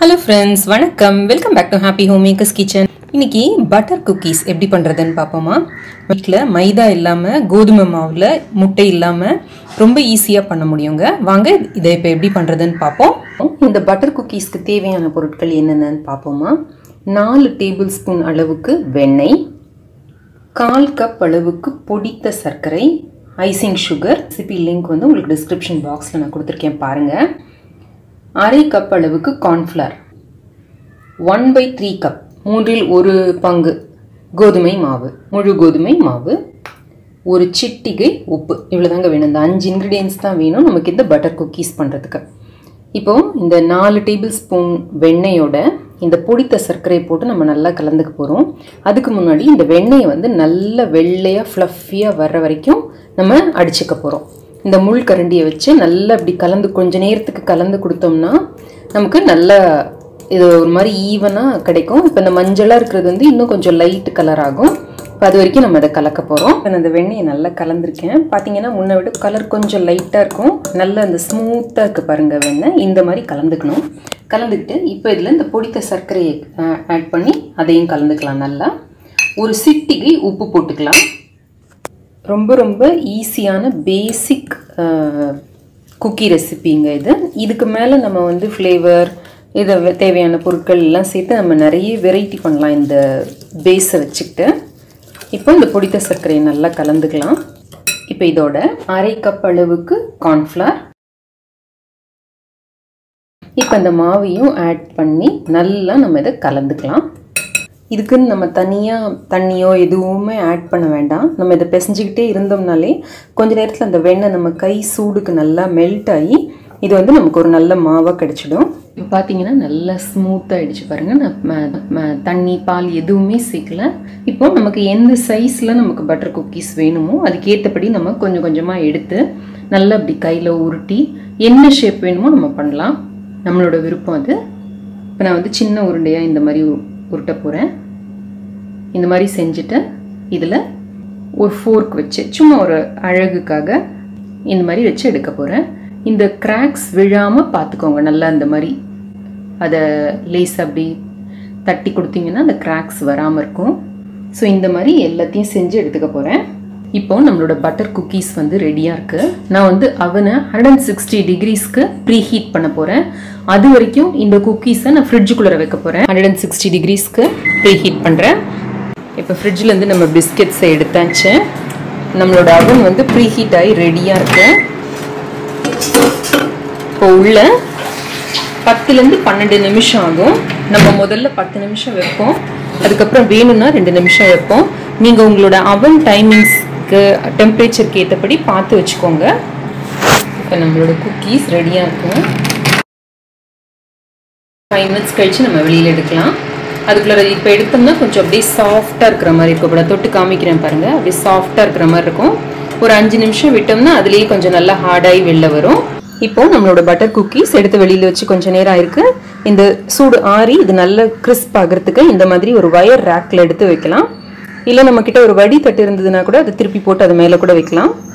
hello friends வணக்கம் welcome back to happy home makers kitchen இன்னைக்கு butter cookies எப்படி பண்ணுறதுன்னு பார்ப்போமா வீட்டில் மைதா இல்லாமல் கோதுமை மாவில் முட்டை இல்லாமல் ரொம்ப ஈஸியாக பண்ண முடியுங்க வாங்க இதை இப்போ எப்படி பண்ணுறதுன்னு பார்ப்போம் இந்த பட்டர் குக்கீஸ்க்கு தேவையான பொருட்கள் என்னென்னு பார்ப்போமா நாலு டேபிள் ஸ்பூன் அளவுக்கு வெண்ணெய் கால் கப் அளவுக்கு பொடித்த சர்க்கரை ஐசிங் சுகர் ரெசிபி லிங்க் வந்து உங்களுக்கு டிஸ்கிரிப்ஷன் பாக்ஸில் நான் கொடுத்துருக்கேன் பாருங்கள் அரை கப் அளவுக்கு cornflour one by three cup மூன்றில் ஒரு பங்கு கோதுமை மாவு முழு கோதுமை மாவு ஒரு சிட்டிகை உப்பு இவ்வளோதாங்க வேணும் இந்த அஞ்சு இன்க்ரீடியன்ஸ் தான் வேணும் நமக்கு இந்த பட்டர் குக்கீஸ் பண்ணுறதுக்கு இப்போ இந்த நாலு டேபிள் ஸ்பூன் வெண்ணெயோட இந்த பொடித்த சர்க்கரை போட்டு நம்ம நல்லா கலந்துக்க போகிறோம் அதுக்கு முன்னாடி இந்த வெண்ணெயை வந்து நல்ல வெள்ளையாக ஃப்ளஃபியாக வர்ற வரைக்கும் நம்ம அடிச்சுக்க போகிறோம் இந்த முள் கரண்டியை வச்சு நல்லா இப்படி கலந்து கொஞ்ச நேரத்துக்கு கலந்து கொடுத்தோம்னா நமக்கு நல்ல இது ஒரு மாதிரி ஈவனாக கிடைக்கும் இப்போ இந்த மஞ்சளாக இருக்கிறது வந்து இன்னும் கொஞ்சம் லைட் கலர் ஆகும் இப்போ அது வரைக்கும் நம்ம அதை கலக்க போகிறோம் நான் அந்த வெண்ணெயை நல்லா கலந்துருக்கேன் பார்த்தீங்கன்னா முன்னை விட கலர் கொஞ்சம் லைட்டாக இருக்கும் நல்ல அந்த ஸ்மூத்தாக இருக்குது பாருங்கள் வெண்ணெய் இந்த மாதிரி கலந்துக்கணும் கலந்துக்கிட்டு இப்போ இதில் இந்த பொடித்த சர்க்கரையை ஆட் பண்ணி அதையும் கலந்துக்கலாம் நல்லா ஒரு சிட்டிகை உப்பு போட்டுக்கலாம் ரொம்ப ரொம்ப ஈஸியான பேசிக் குக்கி ரெசிபிங்க இது இதுக்கு மேலே நம்ம வந்து ஃப்ளேவர் இதை தேவையான பொருட்கள் எல்லாம் சேர்த்து நம்ம நிறைய வெரைட்டி பண்ணலாம் இந்த பேஸை வச்சுக்கிட்டு இப்போ இந்த பொடித்த சர்க்கரையை நல்லா கலந்துக்கலாம் இப்போ இதோட அரை கப் அளவுக்கு கார்ன்ஃப்ளவர் இப்போ இந்த மாவையும் ஆட் பண்ணி நல்லா நம்ம இதை கலந்துக்கலாம் இதுக்குன்னு நம்ம தனியாக தண்ணியோ எதுவுமே ஆட் பண்ண வேண்டாம் நம்ம இதை பிசைஞ்சிக்கிட்டே இருந்தோம்னாலே கொஞ்ச நேரத்தில் அந்த வெண்ணெய் நம்ம கை சூடுக்கு நல்லா மெல்ட் ஆகி இது வந்து நமக்கு ஒரு நல்ல மாவாக கிடச்சிடும் இப்போ பார்த்தீங்கன்னா நல்லா ஸ்மூத்தாக ஆகிடுச்சு பாருங்கள் நான் தண்ணி பால் எதுவுமே சேர்க்கல இப்போ நமக்கு எந்த சைஸில் நமக்கு பட்டர் குக்கீஸ் வேணுமோ அதுக்கேற்றபடி நம்ம கொஞ்சம் கொஞ்சமாக எடுத்து நல்லா அப்படி கையில் உருட்டி என்ன ஷேப் வேணுமோ நம்ம பண்ணலாம் நம்மளோட விருப்பம் அது இப்போ நான் வந்து சின்ன உருண்டையாக இந்த மாதிரி உருட்ட போகிறேன் இந்த மாதிரி செஞ்சுட்டு இதில் ஒரு ஃபோர்க் வச்சு சும்மா ஒரு அழகுக்காக இந்த மாதிரி வச்சு எடுக்க போகிறேன் இந்த கிராக்ஸ் விழாமல் பார்த்துக்கோங்க நல்லா இந்த மாதிரி அதை லேஸ் அப்படி தட்டி கொடுத்தீங்கன்னா அந்த கிராக்ஸ் வராமல் இருக்கும் ஸோ இந்த மாதிரி எல்லாத்தையும் செஞ்சு எடுத்துக்க போகிறேன் இப்போ நம்மளோட பட்டர் குக்கீஸ் வந்து ரெடியாக இருக்குது நான் வந்து அவனை ஹண்ட்ரட் அண்ட் சிக்ஸ்டி டிகிரிஸ்க்கு ப்ரீ ஹீட் பண்ண போகிறேன் அது வரைக்கும் இந்த குக்கீஸை நான் ஃப்ரிட்ஜுக்குள்ளே வைக்க போகிறேன் ஹண்ட்ரட் அண்ட் சிக்ஸ்டி டிகிரிஸ்க்கு ப்ரீ ஹீட் பண்ணுறேன் இப்போ ஃப்ரிட்ஜிலேருந்து நம்ம பிஸ்கெட்ஸை எடுத்தாச்சு நம்மளோட அவன் வந்து ப்ரீ ஹீட் ஆகி ரெடியாக இருக்கு இப்போ உள்ள பத்துலேருந்து பன்னெண்டு நிமிஷம் ஆகும் நம்ம முதல்ல பத்து நிமிஷம் வைப்போம் அதுக்கப்புறம் வேணும்னா ரெண்டு நிமிஷம் வைப்போம் நீங்கள் உங்களோட அவன் டைமிங்ஸ்க்கு டெம்பரேச்சருக்கு ஏற்றபடி பார்த்து வச்சுக்கோங்க இப்போ நம்மளோட குக்கீஸ் ரெடியாக இருக்கும் ஃபைவ் மினிட்ஸ் கழித்து நம்ம வெளியில் எடுக்கலாம் அதுக்குள்ளே இப்போ எடுத்தோம்னா கொஞ்சம் அப்படியே சாஃப்டாக இருக்கிற மாதிரி இருக்கும் இப்போ தொட்டு காமிக்கிறேன் பாருங்கள் அப்படியே சாஃப்டாக இருக்கிற மாதிரி இருக்கும் ஒரு அஞ்சு நிமிஷம் விட்டோம்னா அதுலேயே கொஞ்சம் நல்லா ஹார்டாகி வெளில வரும் இப்போ நம்மளோட பட்டர் குக்கீஸ் எடுத்து வெளியில் வச்சு கொஞ்சம் நேரம் ஆயிருக்கு இந்த சூடு ஆறி இது நல்ல கிறிஸ்ப் ஆகிறதுக்கு இந்த மாதிரி ஒரு வயர் ரேக்கில் எடுத்து வைக்கலாம் இல்லை நம்மக்கிட்ட ஒரு வடி தட்டு இருந்ததுன்னா கூட அதை திருப்பி போட்டு அது மேலே கூட வைக்கலாம்